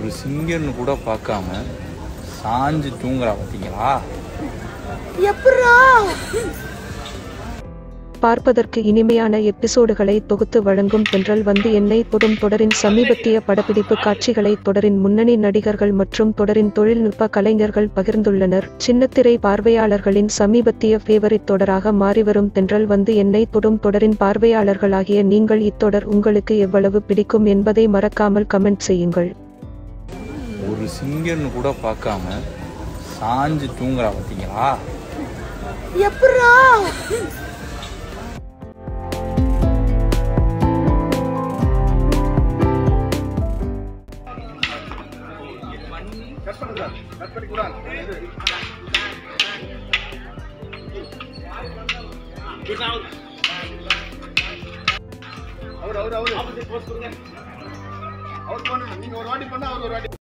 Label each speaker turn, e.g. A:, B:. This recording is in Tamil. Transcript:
A: ஒரு சிங்கர்னு கூட பார்க்காம சாஞ்சு தூங்குறா பார்த்தீங்களா
B: பார்ப்பதற்கு இனிமையான எபிசோடுகளை தொகுத்து வழங்கும் தென்றல் வந்து என்னை தொடும் தொடரின் சமீபத்திய படப்பிடிப்பு காட்சிகளை தொடரின் முன்னணி நடிகர்கள் மற்றும் தொடரின் தொழில்நுட்ப கலைஞர்கள் பகிர்ந்துள்ளனர் சின்னத்திரை பார்வையாளர்களின் சமீபத்திய ஃபேவரிட் தொடராக மாறிவரும் தென்றல் வந்து என்னை தொடும் தொடரின் பார்வையாளர்களாகிய நீங்கள் இத்தொடர் உங்களுக்கு எவ்வளவு பிடிக்கும் என்பதை மறக்காமல் கமெண்ட் செய்யுங்கள்
A: ஒரு சிங்கர்னு கூட பார்க்காம சாஞ்சு தூங்குறா பார்த்தீங்களா
C: அவர் அவர் அவர் அவர் பண்ணணும் நீங்க ஒரு வாட்டி பண்ணா அவர் ஒரு வாட்டி